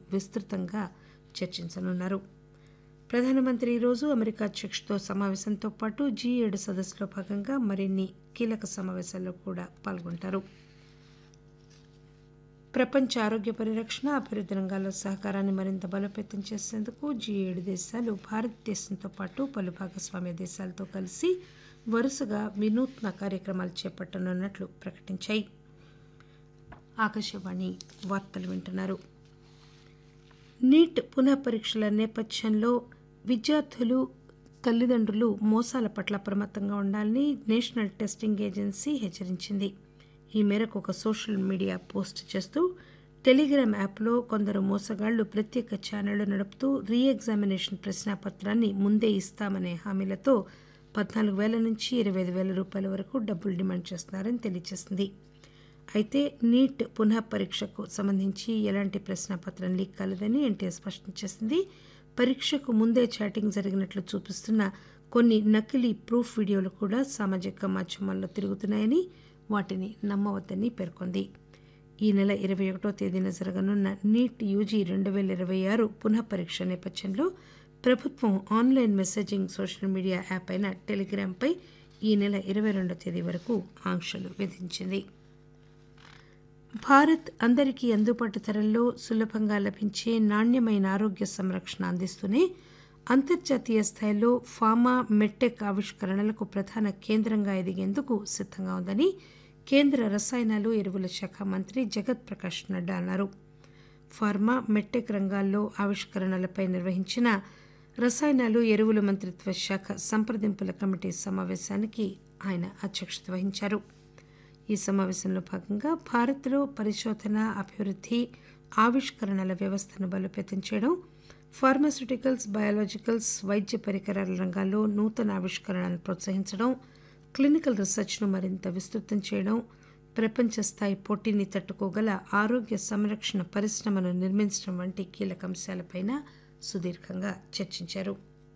విస్తృతంగా చర్చించనున్నారు ప్రధానమంత్రి ఈరోజు అమెరికా అధ్యక్షుడితో సమావేశంతో పాటు జీ ఏడు సదస్సులో భాగంగా మరిన్ని కీలక సమావేశాల్లో కూడా పాల్గొంటారు ప్రపంచ ఆరోగ్య పరిరక్షణ అభివృద్ధి రంగాల్లో సహకారాన్ని మరింత బలోపేతం చేసేందుకు జీ ఏడు దేశాలు భారతదేశంతో పాటు పలు భాగస్వామ్య దేశాలతో కలిసి వరుసగా వినూత్న కార్యక్రమాలు చేపట్టనున్నట్లు ప్రకటించాయి ఆకాశవాణి వార్తలు వింటున్నారు నీట్ పునః పరీక్షల నేపథ్యంలో విద్యార్థులు తల్లిదండ్రులు మోసాల పట్ల అప్రమత్తంగా ఉండాలని నేషనల్ టెస్టింగ్ ఏజెన్సీ హెచ్చరించింది ఈ మేరకు ఒక సోషల్ మీడియా పోస్ట్ చేస్తూ టెలిగ్రామ్ యాప్లో కొందరు మోసగాళ్లు ప్రత్యేక ఛానళ్లు నడుపుతూ రీ ఎగ్జామినేషన్ ప్రశ్నాపత్రాన్ని ముందే ఇస్తామనే హామీలతో పద్నాలుగు వేల నుంచి ఇరవై ఐదు వేల రూపాయల వరకు డబ్బులు డిమాండ్ చేస్తున్నారని తెలియజేసింది అయితే నీట్ పునః పరీక్షకు సంబంధించి ఎలాంటి ప్రశ్నాపత్రం లీక్ కాలేదని ఎన్టీఏ స్పష్టం చేసింది పరీక్షకు ముందే చాటింగ్ జరిగినట్లు చూపిస్తున్న కొన్ని నకిలీ ప్రూఫ్ వీడియోలు కూడా సామాజిక మాధ్యమాల్లో తిరుగుతున్నాయని వాటిని నమ్మవద్దని పేర్కొంది ఈ నెల ఇరవై ఒకటో తేదీన జరగనున్న నీట్ యూజీ రెండు వేల ఇరవై ఆరు పునః పరీక్ష నేపథ్యంలో ప్రభుత్వం online messaging social media app అయిన టెలిగ్రామ్పై ఈ నెల ఇరవై రెండో తేదీ వరకు ఆంక్షలు విధించింది భారత్ అందరికీ అందుబాటు ధరల్లో సులభంగా లభించే నాణ్యమైన ఆరోగ్య సంరక్షణ అందిస్తూనే అంతర్జాతీయ స్థాయిలో ఫార్మా మెట్టెక్ ఆవిష్కరణలకు ప్రధాన కేంద్రంగా ఎదిగేందుకు సిద్ధంగా ఉందని కేంద్ర రసాయనాలు ఎరువుల శాఖ మంత్రి జగత్ ప్రకాష్ నడ్డా అన్నారు ఫార్మా మెట్టెక్ రంగాల్లో ఆవిష్కరణలపై నిర్వహించిన రసాయనాలు ఎరువుల మంత్రిత్వ శాఖ సంప్రదింపుల కమిటీ సమావేశానికి ఆయన అధ్యక్షత వహించారు ఈ సమావేశంలో భాగంగా భారత్లో పరిశోధన అభివృద్ధి ఆవిష్కరణల వ్యవస్థను బలోపేతం చేయడం ఫార్మాస్యూటికల్స్ బయాలజికల్స్ వైద్య పరికరాల రంగాల్లో నూతన ఆవిష్కరణలను ప్రోత్సహించడం క్లినికల్ రీసెర్చ్ను మరింత విస్తృతం చేయడం ప్రపంచ స్థాయి పోటీని తట్టుకోగల ఆరోగ్య సంరక్షణ పరిశ్రమను నిర్మించడం వంటి కీలక అంశాలపైన సుదీర్ఘంగా చర్చించారు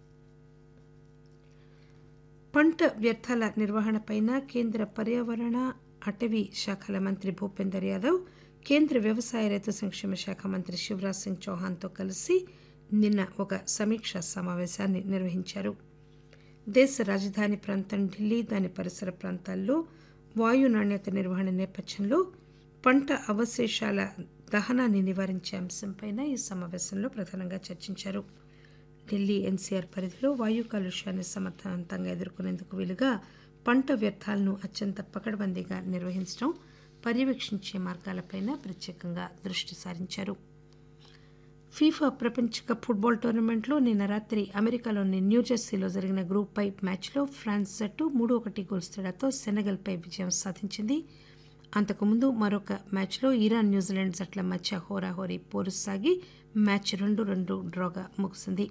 పంట వ్యర్థాల నిర్వహణపైన కేంద్ర పర్యావరణ అటవీ శాఖల మంత్రి భూపేందర్ యాదవ్ కేంద్ర వ్యవసాయ రైతు సంక్షేమ శాఖ మంత్రి శివరాజ్ సింగ్ చౌహాన్తో కలిసి నిన్న ఒక సమీక్షా సమావేశాన్ని నిర్వహించారు దేశ రాజధాని ప్రాంతం ఢిల్లీ దాని పరిసర ప్రాంతాల్లో వాయు నాణ్యత నిర్వహణ నేపథ్యంలో పంట అవశేషాల దహనాన్ని నివారించే అంశంపైన ఈ సమావేశంలో ప్రధానంగా చర్చించారు ఢిల్లీ ఎన్సీఆర్ పరిధిలో వాయు కాలుష్యాన్ని సమర్థవంతంగా ఎదుర్కొనేందుకు వీలుగా పంట వ్యర్థాలను అత్యంత పకడ్బందీగా నిర్వహించడం పర్యవేక్షించే మార్గాలపైన ప్రత్యేకంగా దృష్టి సారించారు ఫీఫా ప్రపంచ కప్ ఫుట్బాల్ టోర్నమెంట్లో నిన్న రాత్రి అమెరికాలోని న్యూజెర్సీలో జరిగిన గ్రూప్ పై మ్యాచ్లో ఫ్రాన్స్ జట్టు మూడు ఒకటి గోల్స్ తేడాతో సెనెగల్పై విజయం సాధించింది అంతకుముందు మరొక మ్యాచ్లో ఇరాన్ న్యూజిలాండ్ జట్ల మధ్య హోరాహోరీ పోరు సాగి మ్యాచ్ రెండు రెండు డ్రాగా ముగిసింది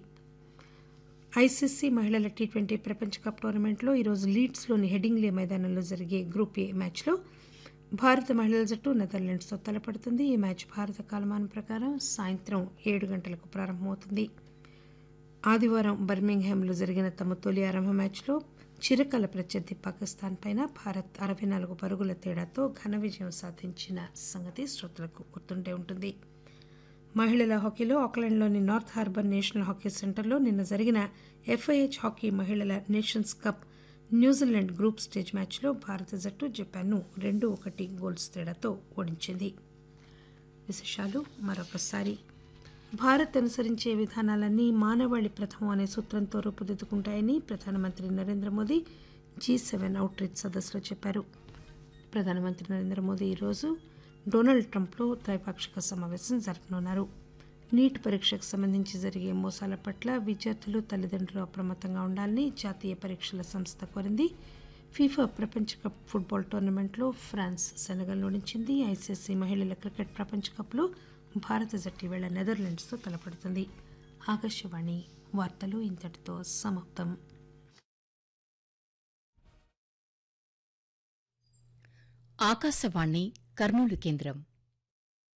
ఐసీసీ మహిళల టీ ట్వంటీ ప్రపంచ కప్ టోర్నమెంట్లో ఈరోజు లీడ్స్లోని హెడింగ్లే మైదానంలో జరిగే గ్రూప్ ఏ మ్యాచ్లో భారత మహిళల జట్టు నెదర్లాండ్స్తో తలపడుతుంది ఈ మ్యాచ్ భారత కాలమానం ప్రకారం సాయంత్రం ఏడు గంటలకు ప్రారంభమవుతుంది ఆదివారం బర్మింగ్హామ్లో జరిగిన తమ తొలి ఆరంభ మ్యాచ్లో చిరకాల ప్రత్యర్థి పాకిస్తాన్ పైన భారత్ అరవై నాలుగు పరుగుల తేడాతో ఘన విజయం సాధించిన సంగతి శ్రోతలకు గుర్తుండే ఉంటుంది మహిళల హాకీలో ఆక్లాండ్లోని నార్త్ హార్బర్ నేషనల్ హాకీ సెంటర్లో నిన్న జరిగిన ఎఫ్ఐహెచ్ హాకీ మహిళల Nations Cup New Zealand group stage మ్యాచ్లో భారత జట్టు జపాన్ను రెండు ఒకటి గోల్స్ తేడాతో ఓడించింది విశేషాలు మరొకసారి భారత్ అనుసరించే విధానాలన్నీ మానవాళి ప్రథమం అనే సూత్రంతో రూపుదిద్దుకుంటాయని ప్రధానమంత్రి Narendra Modi G seven outreach సదస్సులో చెప్పారు ప్రధానమంత్రి నరేంద్ర మోదీ ఈరోజు డొనాల్డ్ ట్రంప్లో ద్వైపాక్షిక సమావేశం జరపనున్నారు నీట్ పరీక్షకు సంబంధించి జరిగే మోసాల పట్ల విద్యార్థులు తల్లిదండ్రులు అప్రమత్తంగా ఉండాలని జాతీయ పరీక్షల సంస్థ కోరింది ఫీఫా ప్రపంచ కప్ ఫుట్బాల్ టోర్నమెంట్లో ఫ్రాన్స్ సెనగల్ ఓడించింది ఐసీసీ మహిళల క్రికెట్ ప్రపంచ కప్లో భారత జట్టు వేళ నెదర్లాండ్స్తో తలపడుతుంది ఆకాశవాణి వార్తలు ఇంతటితో సమాప్తం ఆకాశవాణి కర్నూలు కేంద్రం